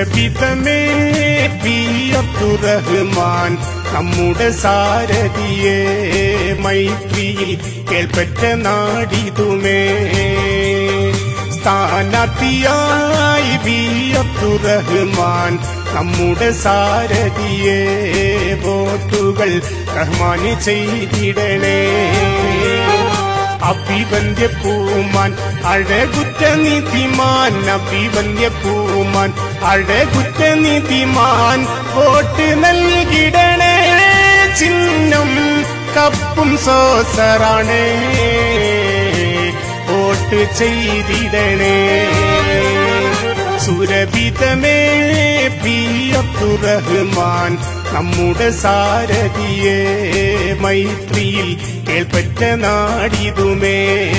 സുരഭിതമേ P Abdurahman നമ്മുടെ സാരഥിയെ മൈത്രിയിൽ കേൾപ്പറ്റ നാടിതുമേ സ്ഥാനാർത്ഥിയായി ബി അബ്ദുറഹ്മാൻ നമ്മുടെ സാരഥിയെ വോട്ടുകൾ റഹ്മാന് ചെയ്തിടണേ അഭിവന്യ പൂമാൻ അഴകുറ്റ നീതിമാൻ അഭിവന്യ പൂമാൻ അഴകുറ്റ നീതിമാൻ വോട്ട് നൽകിടണേ ചിഹ്നം കപ്പും സോസറാണേ വോട്ട് ചെയ്തിടണേ സുരഭിതമേ പി അബ്ദുറഹ്മാൻ നമ്മുടെ സാരഥിയെ മൈത്രിയിൽ കേൾപ്പറ്റ നാടിതുമേ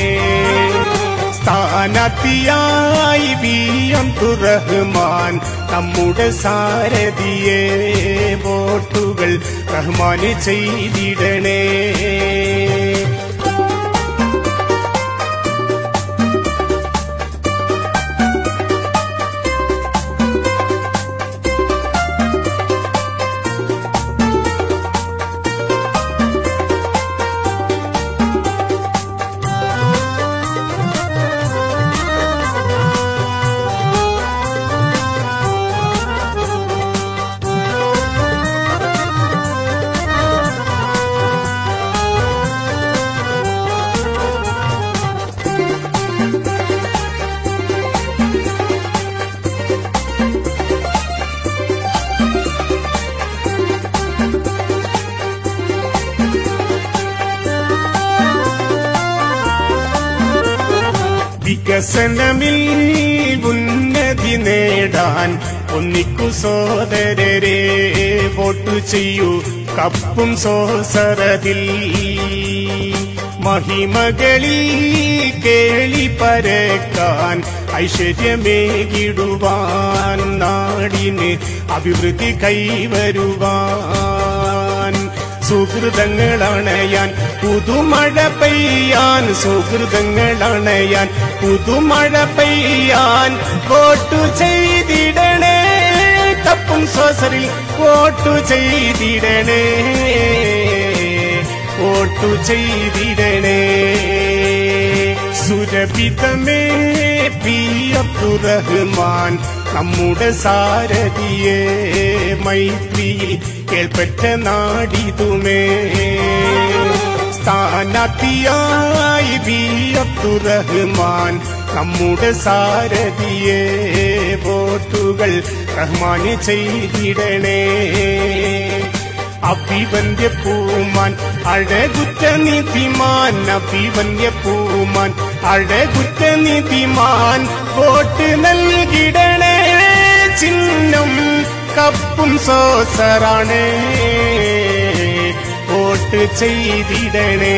സ്ഥാനാർത്ഥിയായി ബി അബ്ദുറഹ്മാൻ നമ്മുടെ സാരഥിയെ വോട്ടുകൾ റഹ്മാന് ചെയ്തിടണേ വികസനമിൽ ഉന്നതി നേടാൻ ഒന്നിക്കു സോദരരെ വോട്ടു ചെയ്യൂ കപ്പും സോസറതിൽ മഹിമകളിൽ കേളി പരക്കാൻ ഐശ്വര്യമേകിടുവാൻ നാടിന് അഭിവൃദ്ധി കൈവരുവാൻ സുഹൃതങ്ങളണയാൻ പുതുമഴ പെയ്യാൻ സുഹൃതങ്ങളണയാൻ പുതുമഴ പെയ്യാൻ വോട്ടു ചെയ്തിടണേ തപ്പും സോസറിൽ വോട്ടു ചെയ്തിടണേ വോട്ടു ചെയ്തിടണേ സുരഭിതമേ പി അബ്ദുറഹ്മാൻ നമ്മുടെ സാരഥിയെ മൈത്രിയിൽ കേൾപ്പറ്റ നാടിതുമേ സ്ഥാനാർത്ഥിയായി ബി അബ്ദുറഹ്മാൻ നമ്മുടെ സാരഥിയെ വോട്ടുകൾ റഹ്മാന് ചെയ്തിടണേ അഭിവന്യ പൂമാൻ അഴകുറ്റ നീതിമാൻ അഭിവന്യ പൂമാൻ അഴകുറ്റ നീതിമാൻ വോട്ട് നൽകിടണേ ചിഹ്നം കപ്പും സോസറാണേ വോട്ട് ചെയ്തിടണേ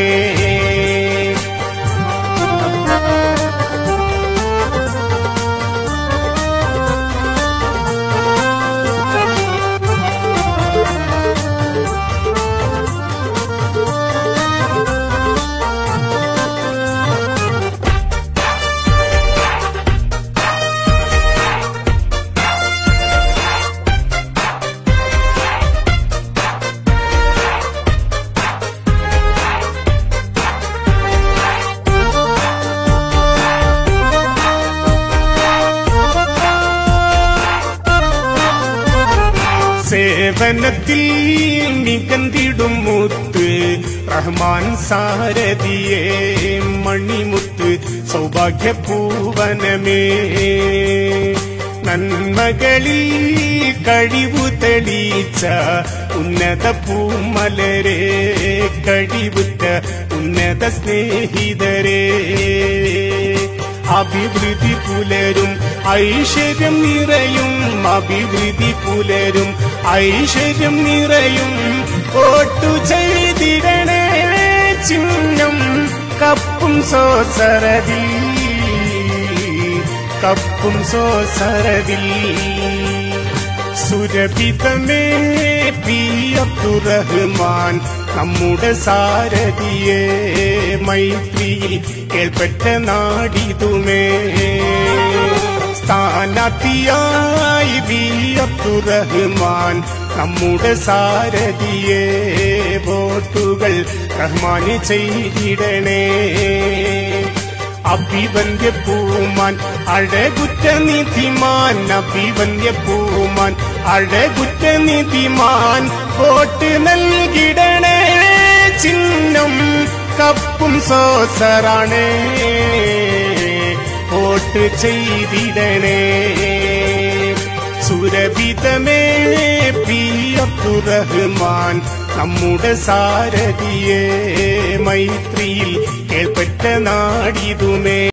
സേവനത്തിൽ നികന്തിടും മുത്ത് റഹ്മാൻ സാരഥിയെ മണിമുത്ത് സൗഭാഗ്യപൂവനമേ നന്മകളിൽ കഴിവു തെളിയിച്ച ഉന്നത പൂമലരെ കഴിവുറ്റ ഉന്നത സ്നേഹിതരേ അഭിവൃദ്ധി പുലരും ഐശ്വര്യം നിറയും അഭിവൃദ്ധി പുലരും ഐശ്വര്യം നിറയും വോട്ടു ചെയ്തിടണേ ചിഹ്നം കപ്പും സോസരതിൽ കപ്പും സോസരതിൽ സുരഭിതമേ പി അബ്ദുറഹ്മാൻ നമ്മുടെ സാരഥിയെ മൈത്രിയിൽ കേൾപ്പറ്റ നാടിതുമേ സ്ഥാനാർത്ഥിയായി വി അബ്ദുറഹ്മാൻ നമ്മുടെ സാരഥിയെ വോട്ടുകൾ റഹ്മാന് ചെയ്തിടണേ അഭിവന്യ പൂമാൻ അഴകുറ്റ നിധിമാൻ അഭിവന്യ പൂമാൻ അഴകുറ്റ നിധിമാൻ വോട്ട് നൽകിടണേ ചിഹ്നം കപ്പും സോസറാണേ വോട്ട് ചെയ്തിടണേ സുരഭിതമേ പി അബ്ദുറഹ്മാൻ നമ്മുടെ സാരഥിയെ മൈത്രിയിൽ കേൾപ്പെട്ട നാടിതുമേ